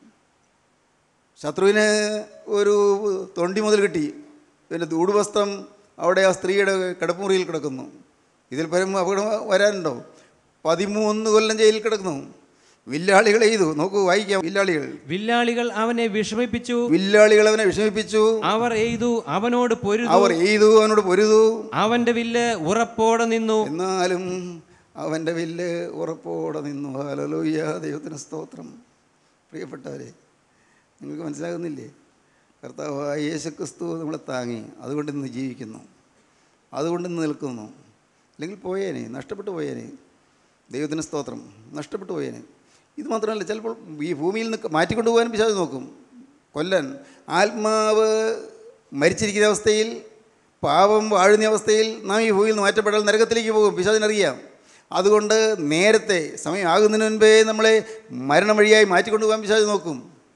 ശത്രുവിന് ഒരു തൊണ്ടി മുതൽ കിട്ടി പിന്നെ ഉടുവസ്ത്രം അവിടെ ആ സ്ത്രീയുടെ കിടപ്പുമുറിയിൽ കിടക്കുന്നു ഇതിൽ പരം അപകടം വരാനുണ്ടോ പതിമൂന്ന് കൊല്ലം ജയിലിൽ കിടക്കുന്നു വില്ലാളികൾ ചെയ്തു നോക്കൂ വായിക്കാം വില്ലാളികൾ വില്ലാളികൾ അവനെ വിഷമിപ്പിച്ചു വില്ലാളികൾ അവനെ വിഷമിപ്പിച്ചു അവർ എയ്തു അവനോട് പൊരുതു അവർ എയ്തു അവനോട് പൊരുതു അവന്റെ വില്ല് ഉറപ്പോടെ നിന്നു എന്നാലും അവൻ്റെ വില്ല് ഉറപ്പോടെ നിന്നു ഹലലൂയ ദൈവത്തിന് സ്തോത്രം പ്രിയപ്പെട്ടവരെ നിങ്ങൾക്ക് മനസ്സിലാകുന്നില്ലേ കർത്താവായ യേശു ക്രിസ്തു നമ്മളെ താങ്ങി അതുകൊണ്ട് ഇന്ന് ജീവിക്കുന്നു അതുകൊണ്ട് ഇന്ന് നിൽക്കുന്നു അല്ലെങ്കിൽ പോയേനെ നഷ്ടപ്പെട്ടു പോയേനെ ദൈവത്തിന് സ്തോത്രം നഷ്ടപ്പെട്ടു പോയേനെ ഇത് മാത്രമല്ല ചിലപ്പോൾ ഈ ഭൂമിയിൽ നിന്ന് മാറ്റിക്കൊണ്ടു പോകാൻ പിശാച് നോക്കും കൊല്ലാൻ ആത്മാവ് മരിച്ചിരിക്കുന്ന അവസ്ഥയിൽ പാപം വാഴുന്ന അവസ്ഥയിൽ നാം ഈ ഭൂമിയിൽ നിന്ന് മാറ്റപ്പെടാൻ നരകത്തിലേക്ക് പോകും പിശാചിനറിയാം അതുകൊണ്ട് നേരത്തെ സമയമാകുന്നതിന് മുൻപേ നമ്മളെ മരണം വഴിയായി മാറ്റിക്കൊണ്ടുപോകാൻ പിശാച് നോക്കും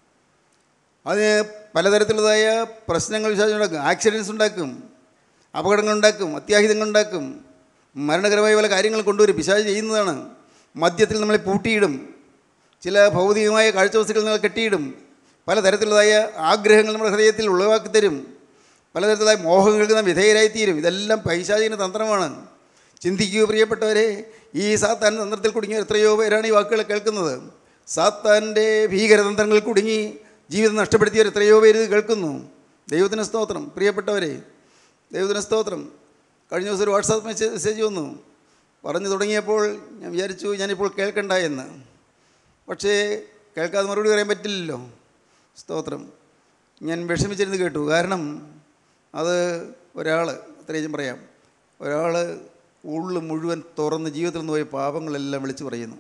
അതിന് പലതരത്തിലുള്ളതായ പ്രശ്നങ്ങൾ വിശാചുണ്ടാക്കും ആക്സിഡൻസ് ഉണ്ടാക്കും അപകടങ്ങൾ ഉണ്ടാക്കും അത്യാഹിതങ്ങൾ ഉണ്ടാക്കും മരണകരമായ പല കാര്യങ്ങൾ കൊണ്ടുവരും പിശാച് ചെയ്യുന്നതാണ് മദ്യത്തിൽ നമ്മളെ പൂട്ടിയിടും ചില ഭൗതികമായ കാഴ്ചവസ്തുക്കൾ നമ്മളെ കെട്ടിയിടും പലതരത്തിലുള്ളതായ ആഗ്രഹങ്ങൾ നമ്മുടെ ഹൃദയത്തിൽ ഉളവാക്കി തരും പലതരത്തിലുള്ള മോഹങ്ങൾക്ക് നാം വിധേയരായിത്തീരും ഇതെല്ലാം പൈശാചിക തന്ത്രമാണ് ചിന്തിക്കുക പ്രിയപ്പെട്ടവരെ ഈ സാത്താൻ തന്ത്രത്തിൽ കുടുങ്ങിയ എത്രയോ പേരാണ് ഈ വാക്കുകൾ കേൾക്കുന്നത് സാത്താൻ്റെ ഭീകരതന്ത്രങ്ങളിൽ കുടുങ്ങി ജീവിതം നഷ്ടപ്പെടുത്തിയവർ എത്രയോ പേര് ഇത് കേൾക്കുന്നു ദൈവത്തിന് സ്തോത്രം പ്രിയപ്പെട്ടവരെ ദൈവത്തിന് സ്തോത്രം കഴിഞ്ഞ ദിവസം ഒരു വാട്സാപ്പ് മെസ്സേജ് മെസ്സേജ് വന്നു പറഞ്ഞു തുടങ്ങിയപ്പോൾ ഞാൻ വിചാരിച്ചു ഞാനിപ്പോൾ കേൾക്കണ്ട എന്ന് പക്ഷേ കേൾക്കാതെ മറുപടി പറയാൻ പറ്റില്ലല്ലോ സ്തോത്രം ഞാൻ വിഷമിച്ചിരുന്ന് കേട്ടു കാരണം അത് ഒരാൾ അത്രയും പറയാം ഒരാൾ ഉള്ളു മുഴുവൻ തുറന്ന് ജീവിതത്തിൽ നിന്ന് പോയ പാപങ്ങളെല്ലാം വിളിച്ചു പറയുന്നു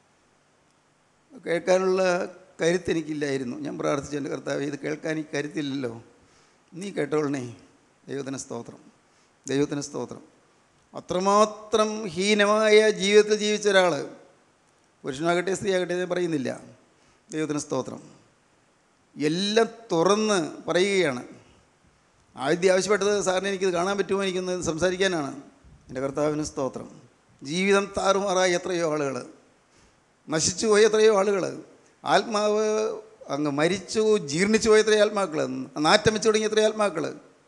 കേൾക്കാനുള്ള കരുത്ത് എനിക്കില്ലായിരുന്നു ഞാൻ പ്രാർത്ഥിച്ചു എൻ്റെ കർത്താവ് ഇത് കേൾക്കാൻ എനിക്ക് കരുത്തില്ലല്ലോ നീ കേട്ടോളണേ ദൈവത്തിന് സ്തോത്രം ദൈവത്തിന് സ്തോത്രം അത്രമാത്രം ഹീനമായ ജീവിതത്തിൽ ജീവിച്ച ഒരാൾ പുരുഷനാകട്ടെ സ്ത്രീയാകട്ടെ ഞാൻ പറയുന്നില്ല ദൈവത്തിന് സ്തോത്രം എല്ലാം തുറന്ന് പറയുകയാണ് ആദ്യം ആവശ്യപ്പെട്ടത് സാറിന് എനിക്കിത് കാണാൻ പറ്റുമോ എനിക്കൊന്ന് സംസാരിക്കാനാണ് എൻ്റെ കർത്താവിന് സ്തോത്രം ജീവിതം താറുമാറായ എത്രയോ ആളുകൾ നശിച്ചു പോയ എത്രയോ ആളുകൾ ആത്മാവ് അങ്ങ് മരിച്ചു ജീർണിച്ചു പോയ എത്രയോ ആത്മാക്കൾ നാറ്റം വെച്ച് തുടങ്ങിയ എത്രയോ ആത്മാക്കൾ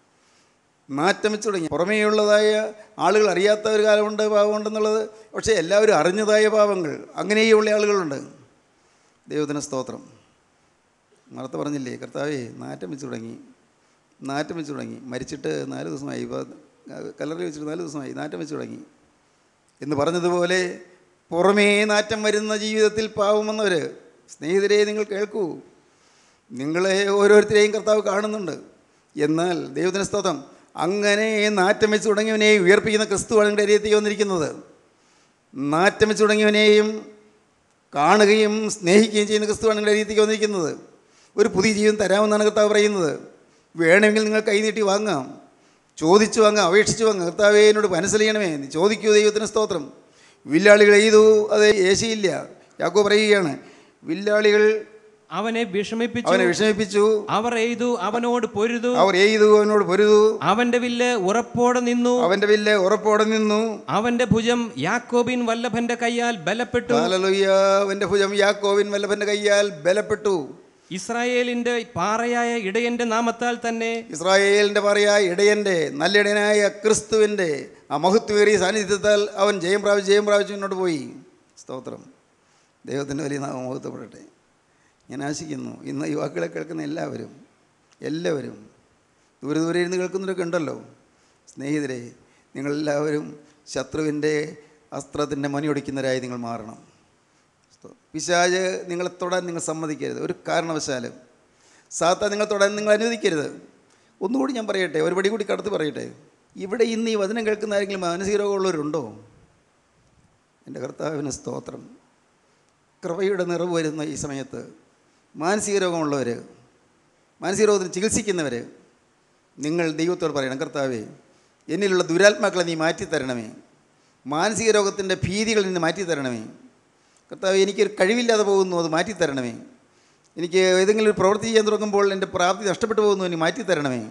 നാറ്റം വെച്ച് തുടങ്ങി പുറമേയുള്ളതായ ആളുകൾ അറിയാത്ത ഒരു കാലമുണ്ട് പാവമുണ്ടെന്നുള്ളത് പക്ഷേ എല്ലാവരും അറിഞ്ഞതായ പാവങ്ങൾ അങ്ങനെയുള്ള ആളുകളുണ്ട് ദൈവത്തിന് സ്തോത്രം നേരത്തെ പറഞ്ഞില്ലേ കർത്താവേ നാറ്റം വെച്ച് തുടങ്ങി നാറ്റം വെച്ച് തുടങ്ങി മരിച്ചിട്ട് നാല് ദിവസമായി ഇപ്പോൾ കല്ലറി വെച്ചിട്ട് നാല് ദിവസമായി നാറ്റം വെച്ച് തുടങ്ങി എന്ന് പറഞ്ഞതുപോലെ പുറമേ നാറ്റം വരുന്ന ജീവിതത്തിൽ പാവമെന്നവർ സ്നേഹിതരെ നിങ്ങൾ കേൾക്കൂ നിങ്ങളെ ഓരോരുത്തരെയും കർത്താവ് കാണുന്നുണ്ട് എന്നാൽ ദൈവത്തിന് സ്തോത്രം അങ്ങനെ നാറ്റം വെച്ച് തുടങ്ങിയവനെ ഉയർപ്പിക്കുന്ന ക്രിസ്തുവാണ് നിങ്ങളുടെ അരിയത്തേക്ക് വന്നിരിക്കുന്നത് നാറ്റം വെച്ച് തുടങ്ങിയവനെയും കാണുകയും സ്നേഹിക്കുകയും ചെയ്യുന്ന ക്രിസ്തുവാണ് നിങ്ങളുടെ അരിയത്തേക്ക് വന്നിരിക്കുന്നത് ഒരു പുതിയ ജീവൻ തരാമെന്നാണ് കർത്താവ് പറയുന്നത് വേണമെങ്കിൽ നിങ്ങൾ കൈനീട്ടി വാങ്ങാം ചോദിച്ചു വാങ്ങാം അപേക്ഷിച്ച് വാങ്ങാം കർത്താവേ എന്നോട് മനസ്സിലായണമേ നീ ചോദിക്കൂ ദൈവത്തിന് സ്തോത്രം വില്ലാളികൾ എയ്തു അത് ഏശിയില്ല യാക്കോ പറയുകയാണ് വില്ലാളികൾ അവനെ വിഷമിപ്പിച്ചു അവനെ വിഷമിപ്പിച്ചു അവർ എയ്തു അവനോട് പൊരുതു അവർ എയ്തു അവനോട് പൊരുതു അവന്റെ വില്ല് ഉറപ്പോടെ നിന്നു അവന്റെ വില്ല് ഉറപ്പോടെ നിന്നു അവന്റെ ഭുജം യാക്കോബിൻ വല്ലഭന്റെ കൈയാൽ ബലപ്പെട്ടു ഹല്ലേലൂയ. അവന്റെ ഭുജം യാക്കോവിൻ വല്ലഭന്റെ കയ്യാൽ ബലപ്പെട്ടു ഇസ്രായേലിന്റെ പാറയായ ഇടയന്റെ നാമത്താൽ തന്നെ ഇസ്രായേലിന്റെ പറയാ ഇടയന്റെ നല്ല ഇടയനായ ക്രിസ്തുവിന്റെ ആ മഹത്വേറിയ സാന്നിധ്യത്താൽ അവൻ ജയം പ്രാപിച്ച് ജയം പ്രാപിച്ച് മുന്നോട്ട് പോയി സ്തോത്രം ദൈവത്തിൻ്റെ വലിയ നാമം മഹത്വപ്പെടട്ടെ ഞാൻ ആശിക്കുന്നു ഇന്ന് ഈ വാക്കുകളെ കേൾക്കുന്ന എല്ലാവരും എല്ലാവരും ദൂരെ ദൂരെ ഇരുന്ന് കേൾക്കുന്നവരൊക്കെ ഉണ്ടല്ലോ സ്നേഹിതരെ നിങ്ങളെല്ലാവരും ശത്രുവിൻ്റെ അസ്ത്രത്തിൻ്റെ മണിയൊടിക്കുന്നവരായി നിങ്ങൾ മാറണം സ്തോ- പിശാച് നിങ്ങളെ തൊടാൻ നിങ്ങൾ സമ്മതിക്കരുത് ഒരു കാരണവശാലും സാത്താൻ നിങ്ങൾ തൊടാൻ നിങ്ങൾ അനുവദിക്കരുത് ഒന്നുകൂടി ഞാൻ പറയട്ടെ ഒരു പടി കൂടി കടത്ത് പറയട്ടെ ഇവിടെ ഇന്ന് ഈ വചനം കേൾക്കുന്ന ആരെങ്കിലും മാനസിക രോഗമുള്ളവരുണ്ടോ എൻ്റെ കർത്താവിന് സ്തോത്രം കൃപയുടെ നിറവ് വരുന്ന ഈ സമയത്ത് മാനസിക രോഗമുള്ളവർ മാനസിക രോഗത്തിന് ചികിത്സിക്കുന്നവർ നിങ്ങൾ ദൈവത്തോട് പറയണം കർത്താവേ എന്നിലുള്ള ദുരാത്മാക്കളെ നീ മാറ്റിത്തരണമേ മാനസിക രോഗത്തിൻ്റെ ഭീതികളിൽ നിന്ന് മാറ്റിത്തരണമേ കർത്താവ് എനിക്കൊരു കഴിവില്ലാതെ പോകുന്നു അത് മാറ്റിത്തരണമേ എനിക്ക് ഏതെങ്കിലും ഒരു പ്രവൃത്തി ചെയ്യാൻ തുടങ്ങുമ്പോൾ എൻ്റെ പ്രാപ്തി നഷ്ടപ്പെട്ടു പോകുന്നു എനിക്ക് മാറ്റിത്തരണമേ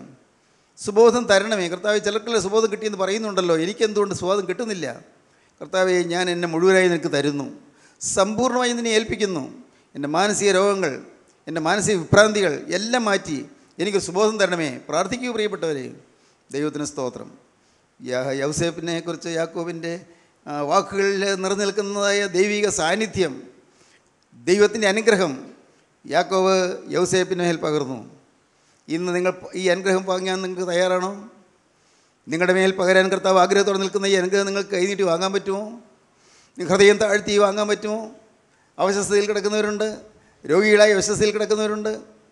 സുബോധം തരണമേ കർത്താവ് ചിലർക്കുള്ള സുബോധം കിട്ടിയെന്ന് പറയുന്നുണ്ടല്ലോ എനിക്കെന്തുകൊണ്ട് സുബോധം കിട്ടുന്നില്ല കർത്താവെ ഞാൻ എന്നെ മുഴുവനായി നിനക്ക് തരുന്നു സമ്പൂർണ്ണമായി നിന്നെ ഏൽപ്പിക്കുന്നു എൻ്റെ മാനസിക രോഗങ്ങൾ എൻ്റെ മാനസിക വിഭ്രാന്തികൾ എല്ലാം മാറ്റി എനിക്ക് സുബോധം തരണമേ പ്രാർത്ഥിക്കൂ പ്രിയപ്പെട്ടവരെ ദൈവത്തിന് സ്തോത്രം യാ- യൗസേപ്പിനെ കുറിച്ച് യാക്കോബിൻ്റെ ആ, വാക്കുകളിൽ നിറഞ്ഞു നിൽക്കുന്നതായ ദൈവിക സാന്നിധ്യം ദൈവത്തിൻ്റെ അനുഗ്രഹം യാക്കോവ് യൗസേപ്പിന് മേൽ പകർന്നു ഇന്ന് നിങ്ങൾ ഈ അനുഗ്രഹം വാങ്ങാൻ നിങ്ങൾക്ക് തയ്യാറാണോ നിങ്ങളുടെ മേൽ പകരാൻ കർത്താവ് ആഗ്രഹത്തോടെ നിൽക്കുന്ന ഈ അനുഗ്രഹം നിങ്ങൾക്ക് കൈനീട്ടി വാങ്ങാൻ പറ്റുമോ നിങ്ങൾക്ക് ഹൃദയം താഴ്ത്തി വാങ്ങാൻ പറ്റുമോ അവശസ്ഥയിൽ കിടക്കുന്നവരുണ്ട് രോഗികളായി അവശസ്ഥയിൽ കിടക്കുന്നവരുണ്ട്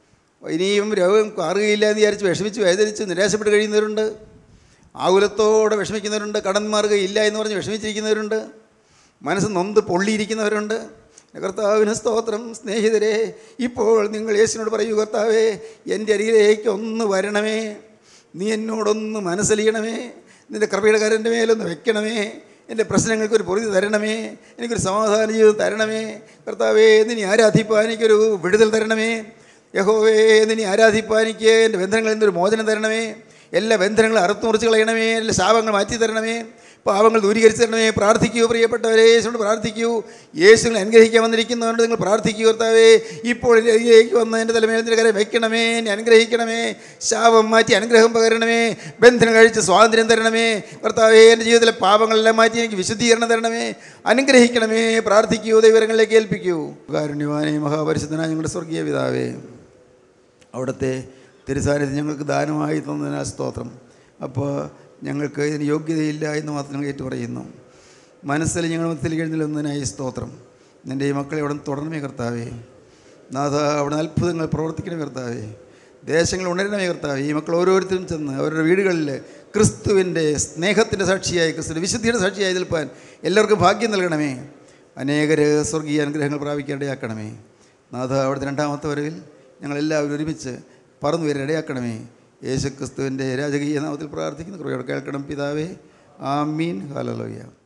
ഇനിയും രോഗം മാറുകയില്ല എന്ന് വിചാരിച്ച് വിഷമിച്ച് വേദനിച്ച് നിരാശപ്പെട്ട് കഴിയുന്നവരുണ്ട് ആകുലത്തോടെ വിഷമിക്കുന്നവരുണ്ട് കടൻ മാറുകയില്ല എന്ന് പറഞ്ഞ് വിഷമിച്ചിരിക്കുന്നവരുണ്ട് മനസ്സ് നൊന്ത് പൊള്ളിയിരിക്കുന്നവരുണ്ട് കർത്താവിന് സ്തോത്രം സ്നേഹിതരെ ഇപ്പോൾ നിങ്ങൾ യേശുവിനോട് പറയൂ കർത്താവേ എൻ്റെ അരികിലേക്ക് ഒന്ന് വരണമേ നീ എന്നോടൊന്ന് മനസ്സലിയണമേ നിൻ്റെ കൃപയുടെ കരൻ്റെ മേലൊന്ന് വെക്കണമേ എൻ്റെ പ്രശ്നങ്ങൾക്കൊരു പൊറുതി തരണമേ എനിക്കൊരു സമാധാന ജീവിതം തരണമേ കർത്താവേ നിന്നെ ആരാധിപ്പാൻ എനിക്കൊരു വിടുതൽ തരണമേ യഹോവേ നിന്നെ ആരാധിപ്പാൻ എനിക്ക് എൻ്റെ ബന്ധനങ്ങളിൽ നിന്നൊരു മോചനം തരണമേ എല്ലാ ബന്ധനങ്ങളും അറുത്തുമുറിച്ച് കളയണമേ എല്ലാ ശാപങ്ങൾ മാറ്റി തരണമേ പാവങ്ങൾ ദൂരീകരിച്ച് തരണമേ പ്രാർത്ഥിക്കൂ പ്രിയപ്പെട്ടവരെ യേശുവിനോട് പ്രാർത്ഥിക്കൂ യേശുവിനെ അനുഗ്രഹിക്കാൻ വന്നിരിക്കുന്നതുകൊണ്ട് നിങ്ങൾ പ്രാർത്ഥിക്കൂ കർത്താവേ ഇപ്പോൾ എൻ്റെ അരികിലേക്ക് വന്ന് എൻ്റെ തലമേൽ നിന്റെ കരം വെക്കണമേ എന്നെ അനുഗ്രഹിക്കണമേ ശാപം മാറ്റി അനുഗ്രഹം പകരണമേ ബന്ധനം കഴിച്ച് സ്വാതന്ത്ര്യം തരണമേ കർത്താവേ എൻ്റെ ജീവിതത്തിലെ പാപങ്ങളെല്ലാം മാറ്റി എനിക്ക് വിശുദ്ധീകരണം തരണമേ അനുഗ്രഹിക്കണമേ പ്രാർത്ഥിക്കൂ ദൈവങ്ങളിലേക്ക് ഏൽപ്പിക്കൂ കാരുണ്യവാനെ മഹാപരിശുദ്ധനായ ഞങ്ങളുടെ സ്വർഗീയ പിതാവേ അവിടുത്തെ തിരുസാന്നിധ്യം ഞങ്ങൾക്ക് ദാനമായി തന്നതിനാ സ്തോത്രം അപ്പോൾ ഞങ്ങൾക്ക് ഇതിന് യോഗ്യതയില്ല എന്ന് മാത്രം ഞങ്ങൾ ഏറ്റു പറയുന്നു മനസ്സിൽ ഞങ്ങൾ മത്തിൽ എഴുന്നള്ളുന്നതിനായി സ്തോത്രം നിൻ്റെ ഈ മക്കളെ അവിടെ തുടരണമേ കർത്താവേ നാഥ അവിടെ അത്ഭുതങ്ങൾ പ്രവർത്തിക്കണമേ കർത്താവേ ദേശങ്ങൾ ഉണരണമേ കർത്താവേ ഈ മക്കൾ ഓരോരുത്തരും ചെന്ന് അവരുടെ വീടുകളിൽ ക്രിസ്തുവിൻ്റെ സ്നേഹത്തിൻ്റെ സാക്ഷിയായി ക്രിസ്തുവിൻ്റെ വിശുദ്ധിയുടെ സാക്ഷിയായി നിൽപ്പാൻ എല്ലാവർക്കും ഭാഗ്യം നൽകണമേ അനേകർ സ്വർഗീയ അനുഗ്രഹങ്ങൾ പ്രാപിക്കേണ്ടയാക്കണമേ നാഥ അവിടുത്തെ രണ്ടാമത്തെ വരവിൽ ഞങ്ങളെല്ലാവരും ഒരുമിച്ച് പറന്നു വരാൻ ഇടയാക്കണമേ യേശു ക്രിസ്തുവിൻ്റെ രാജകീയ നാമത്തിൽ പ്രാർത്ഥിക്കുന്ന കൃപയോടെ കേൾക്കണം പിതാവേ ആമീൻ ഹാലലോയ്യ